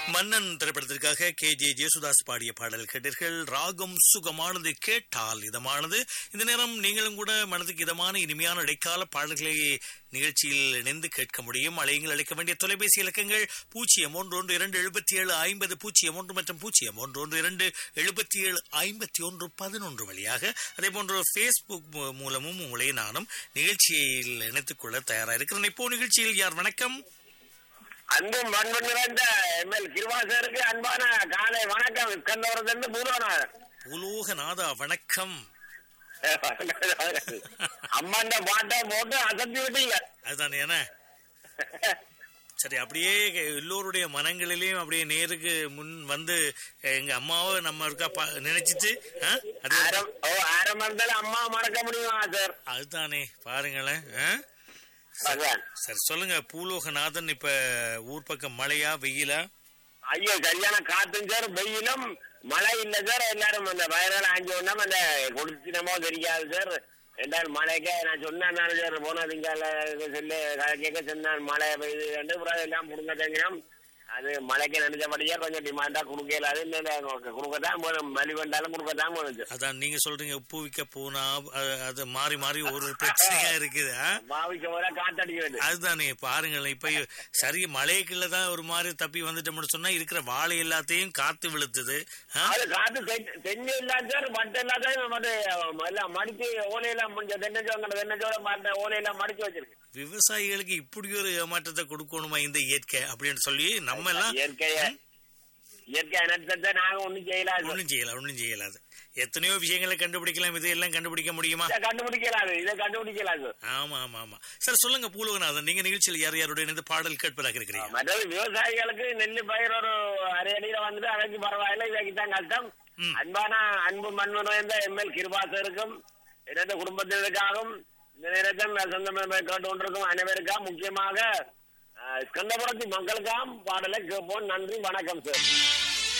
மன்னன் திரைப்படத்திற்காக K J Yesudas பாடிய பாடல் கேட்டீர்கள் ராகம் சுகமானது கேட்டால் இதமானது இந்த நேரம் நீங்களும் கூட மனதுக்கு இதமான இனிமையான இடைக்கால பாடல்களை நிகழ்ச்சியில் இணைந்து கேட்க முடியும் அழையுங்கள் அழைக்க வேண்டிய தொலைபேசி இலக்கங்கள் பூஜ்ஜியம் ஒன்று ஒன்று இரண்டு எழுபத்தி ஏழு ஐம்பது பூஜ்ஜியம் ஒன்று மற்றும் பூஜ்ஜியம் ஒன்று ஒன்று இரண்டு எழுபத்தி ஏழு ஐம்பத்தி ஒன்று பதினொன்று வழியாக அதே போன்று ஃபேஸ்புக் மூ- மூலமும் உங்களை நானும் நிகழ்ச்சியில் இணைத்துக் கொள்ள தயாராக இருக்கிறேன் இப்போ நிகழ்ச்சியில் யார் வணக்கம் அன்பும் பண்பு நிறைந்த எம்எல் கிருவாசருக்கு அன்பான காலை வணக்கம் இஸ்கந்தபுரத்திலிருந்து பூர்வநாதன் உலோகநாதா வணக்கம் அம்மாண்ட பாட்டை போட்டு அசத்தி விட்டீங்க அதுதான் என்ன சரி அப்படியே எல்லோருடைய மனங்களிலையும் அப்படியே நேருக்கு முன் வந்து எங்க அம்மாவை நம்ம இருக்கா பா- நினைச்சிட்டு ஆ? அது ஆரம் ஓ ஆரம்பம் இருந்தாலும் அம்மா மறக்க முடியுமா சார் அதுதானே பாருங்களேன் ஆ? அதான் சரி சொல்லுங்க பூலோகநாதன் இப்ப ஊர் பக்கம் மழையா வெயிலா ஐயோ சரியான காத்தும் சார் வெயிலும் மழை இல்ல சார் எல்லாரும் அந்த வயறால ஆஞ்சி ஒண்ணா அந்த குடிச்சினமோ தெரியாது சார் ரெண்டாவது மழைக்கே நான் சொன்னேன் சார் போன திங்கால சொல்லி கேட்க சொன்னேன் மழை பெய்யுது ரெண்டு புறம் எல்லாம் புடுங்க தங்கினோம் அது மழைக்கு நினைச்சபடியா கொஞ்சம் டிமாண்டா கொடுக்கலாது கொடுக்கத்தான் போதும் மலி வந்தாலும் கொடுக்கத்தான் போதும் சார் அதான் நீங்க சொல்றீங்க உப்பு விற்க போனா அ- அது மாறி மாறி ஒரு பிரச்சனையா இருக்குது ஆ? பாவிக்க போல காத்தடிக்க வேண்டியது அதுதானே பாருங்களேன் இப்ப சரி மழைக்குள்ள தான் ஒரு மாதிரி தப்பி வந்துட்டோம்னு சொன்னா இருக்கிற வாழை எல்லாத்தையும் காத்து விழுத்துது ஆ? அது காத்து தெ- தென்னை இல்லாத சார் மட்டை இல்லாத மட்டு எல்லாம் மடிச்சு ஓலையெல்லாம் முடிஞ்ச தென்னச்சோங்க தென்னச்சோட மட்ட ஓலையெல்லாம் மடிச்சு வச்சிருக்கு விவசாயிகளுக்கு இப்படி ஒரு ஏமாற்றத்தை கொடுக்கணுமா இந்த இயற்கை அப்படின்னு சொல்லி நம்ம எல்லாம் இயற்கைய இயற்கை அனர்த்தத்தை நாங்க ஒண்ணும் செய்யலாது ஒண்ணும் செய்யல ஒண்ணும் செய்யலாது எத்தனையோ விஷயங்களை கண்டுபிடிக்கலாம் இதையெல்லாம் கண்டுபிடிக்க முடியுமா இதை கண்டுபிடிக்கலாது இதை கண்டுபிடிக்கலாது ஆமா ஆமா ஆமா சார் சொல்லுங்க பூலோகநாதன் நீங்க நிகழ்ச்சியில் யார் யாரோட இணைந்து பாடல் கேட்பதாக இருக்கிறீங்க மற்றது விவசாயிகளுக்கு நெல்லு பயிர் ஒரு அரை அடியில வந்துட்டு அதைக்கு பரவாயில்ல இதைக்கு தான் கஷ்டம் ம். அன்பான அன்பு மண்பு நிறைந்த எம்எல் கிருபாசருக்கும் எனது குடும்பத்தினருக்காகவும் இந்த நேரத்தில் சொந்தம் கேட்டு கொண்டிருக்கும் அனைவருக்காக முக்கியமாக அஹ், ஸ்கந்தபுரத்து மக்களுக்காகவும் பாடலை கேட்போம் நன்றி வணக்கம் சார்